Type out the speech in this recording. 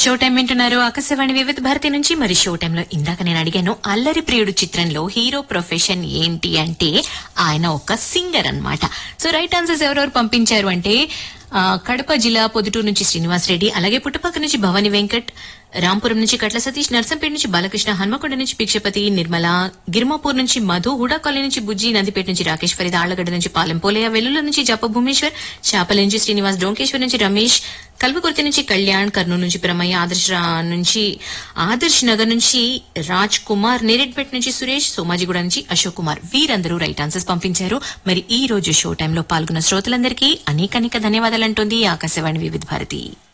show time వింటున్నారు ఆకాశవాణి వివిధ భారతి నుంచి మరి షో టైంలో ఇందాక నేను అడిగాను అల్లరి ప్రియుడు చిత్రంలో హీరో ప్రొఫెషన్ ఏంటి అంటే ఆయన ఒక సింగర్ అన్నమాట సో రైట్ ఆన్సర్స్ ఎవరెవరు పంపించారు అంటే ఆ, కడప జిల్లా పొదుటూరు నుంచి శ్రీనివాస్ రెడ్డి అలాగే పుట్టపక్క నుంచి భవాని వెంకట్ రాంపురం నుంచి కట్ల సతీష్ నర్సంపేట నుంచి బాలకృష్ణ హన్మకొండ నుంచి భిక్షపతి నిర్మల గిర్మాపూర్ నుంచి మధు హుడా కాలనీ నుంచి బుజ్జి నందిపేట నుంచి రాకేష్ ఫరీద్ ఆళ్లగడ్డ నుంచి పాలెం పోలయ్య వెల్లుల నుంచి జప భూమేశ్వర్ చాపల నుంచి శ్రీనివాస్ డోంకేశ్వర్ నుంచి రమేష్ కల్వకుర్తి నుంచి కళ్యాణ్ కర్నూలు నుంచి బ్రహ్మయ్య ఆదర్శ్ రా- నుంచి ఆదర్శ్ నగర్ నుంచి రాజ్ కుమార్ నేరెడ్పేట నుంచి సురేష్ సోమాజిగూడ నుంచి అశోక్ కుమార్ వీరందరూ రైట్ ఆన్సర్స్ పంపించారు మరి ఈ రోజు షో టైంలో పాల్గొన్న శ్రోతలందరికీ అనేక అనేక ధన్యవాదాలు అంటుంది ఆకాశవాణి వివిధ భారతి